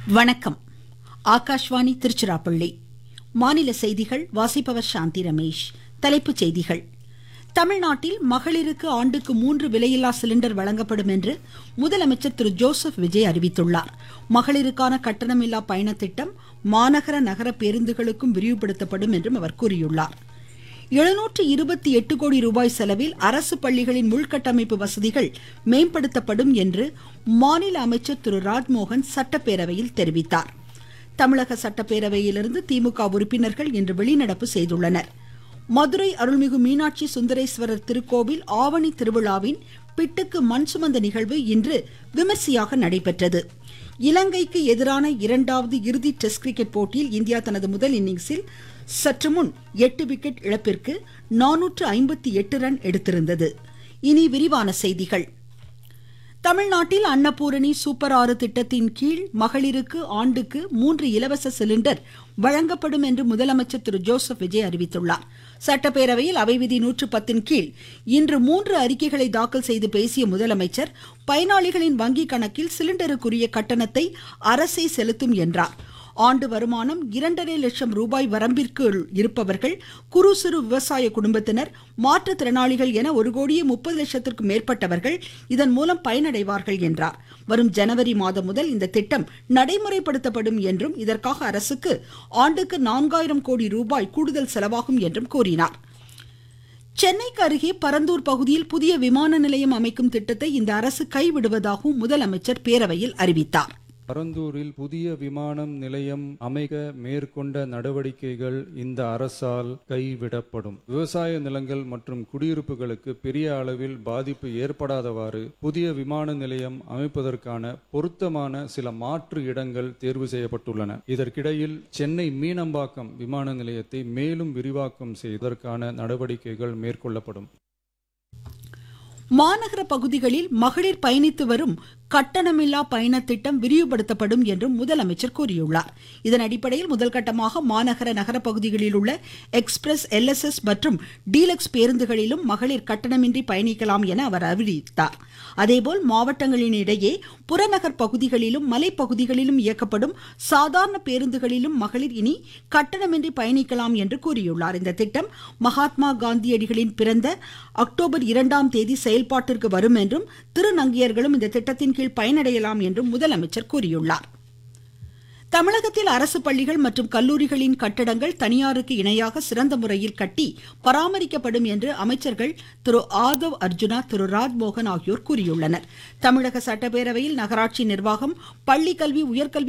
வணக்கம் ஆகாஷ்வாணி திருச்சிராப்பள்ளி மாநில செய்திகள் வாசிப்பவர் சாந்தி ரமேஷ் தலைப்புச் செய்திகள் தமிழ்நாட்டில் மகளிருக்கு ஆண்டுக்கு மூன்று விலையில்லா சிலிண்டர் வழங்கப்படும் என்று முதலமைச்சர் திரு ஜோசப் விஜய் அறிவித்துள்ளார் மகளிருக்கான கட்டணமில்லா பயணத் திட்டம் மாநகர நகர பேருந்துகளுக்கும் விரிவுபடுத்தப்படும் என்றும் அவர் கூறியுள்ளார் எழுநூற்று இருபத்தி எட்டு கோடி ரூபாய் செலவில் அரசு பள்ளிகளின் உள்கட்டமைப்பு வசதிகள் மேம்படுத்தப்படும் என்று மாநில அமைச்சர் திரு ராஜ்மோகன் சட்டப்பேரவையில் தெரிவித்தார் தமிழக சட்டப்பேரவையிலிருந்து திமுக உறுப்பினர்கள் இன்று வெளிநடப்பு செய்துள்ளனர் மதுரை அருள்மிகு மீனாட்சி சுந்தரேஸ்வரர் திருக்கோவில் ஆவணி திருவிழாவின் பிட்டுக்கு மண் சுமந்த நிகழ்வு இன்று விமர்சையாக நடைபெற்றது இலங்கைக்கு எதிரான இரண்டாவது இறுதி டெஸ்ட் கிரிக்கெட் போட்டியில் இந்தியா தனது முதல் இன்னிங்ஸில் சற்று முன் எட்டு விக்கெட் இழப்பிற்கு நானூற்று ஐம்பத்தி எட்டு ரன் எடுத்திருந்தது இனி விரிவான செய்திகள் தமிழ்நாட்டில் அன்னபூரணி சூப்பர் ஆறு திட்டத்தின் கீழ் மகளிருக்கு ஆண்டுக்கு மூன்று இலவச சிலிண்டர் வழங்கப்படும் என்று முதலமைச்சர் திரு ஜோசப் விஜய் அறிவித்துள்ளார் சட்டப்பேரவையில் அவை விதி நூற்று பத்தின் கீழ் இன்று மூன்று அறிக்கைகளை தாக்கல் செய்து பேசிய முதலமைச்சர் பயனாளிகளின் வங்கி கணக்கில் சிலிண்டருக்குரிய கட்டணத்தை அரசே செலுத்தும் என்றார் ஆண்டு வருமானம் இரண்டரை லட்சம் ரூபாய் வரம்பிற்குள் இருப்பவர்கள் குறு சிறு விவசாய குடும்பத்தினர் மாற்றுத்திறனாளிகள் என ஒரு கோடியே முப்பது லட்சத்திற்கும் மேற்பட்டவர்கள் இதன் மூலம் பயனடைவார்கள் என்றார் வரும் ஜனவரி மாதம் முதல் இந்த திட்டம் நடைமுறைப்படுத்தப்படும் என்றும் இதற்காக அரசுக்கு ஆண்டுக்கு நான்காயிரம் கோடி ரூபாய் கூடுதல் செலவாகும் என்றும் கூறினார் சென்னைக்கு அருகே பரந்தூர் பகுதியில் புதிய விமான நிலையம் அமைக்கும் திட்டத்தை இந்த அரசு கைவிடுவதாகவும் முதலமைச்சர் பேரவையில் அறிவித்தார் பரந்தூரில் புதிய விமானம் நிலையம் அமைக்க மேற்கொண்ட நடவடிக்கைகள் இந்த அரசால் கைவிடப்படும் விவசாய நிலங்கள் மற்றும் குடியிருப்புகளுக்கு பெரிய அளவில் பாதிப்பு ஏற்படாதவாறு புதிய விமான நிலையம் அமைப்பதற்கான பொருத்தமான சில மாற்று இடங்கள் தேர்வு செய்யப்பட்டுள்ளன இதற்கிடையில் சென்னை மீனம்பாக்கம் விமான நிலையத்தை மேலும் விரிவாக்கம் செய்வதற்கான நடவடிக்கைகள் மேற்கொள்ளப்படும் மாநகர பகுதிகளில் மகளிர் பயணித்து வரும் கட்டணமில்லா பயண திட்டம் விரிவுபடுத்தப்படும் என்றும் முதலமைச்சர் கூறியுள்ளார் இதன் அடிப்படையில் முதல் கட்டமாக மாநகர நகர பகுதிகளில் உள்ள எக்ஸ்பிரஸ் எல்எஸ்எஸ் மற்றும் டீலக்ஸ் பேருந்துகளிலும் மகளிர் கட்டணமின்றி பயணிக்கலாம் என அவர் அறிவித்தார் அதேபோல் மாவட்டங்களின் இடையே புறநகர் பகுதிகளிலும் மலைப்பகுதிகளிலும் இயக்கப்படும் சாதாரண பேருந்துகளிலும் மகளிர் இனி கட்டணமின்றி பயணிக்கலாம் என்று கூறியுள்ளார் இந்த திட்டம் மகாத்மா காந்தியடிகளின் பிறந்த அக்டோபர் இரண்டாம் தேதி செயல்பாட்டிற்கு வரும் என்றும் திருநங்கையர்களும் இந்த திட்டத்தின் கீழ் பயனடையலாம் என்றும் முதலமைச்சர் கூறியுள்ளார் தமிழகத்தில் அரசு பள்ளிகள் மற்றும் கல்லூரிகளின் கட்டடங்கள் தனியாருக்கு இணையாக சிறந்த முறையில் கட்டி பராமரிக்கப்படும் என்று அமைச்சர்கள் திரு ஆதவ் அர்ஜுனா திரு ராஜ்மோகன் ஆகியோர் கூறியுள்ளனர் தமிழக சட்டப்பேரவையில் நகராட்சி நிர்வாகம் பள்ளி கல்வி உயர்கல்வி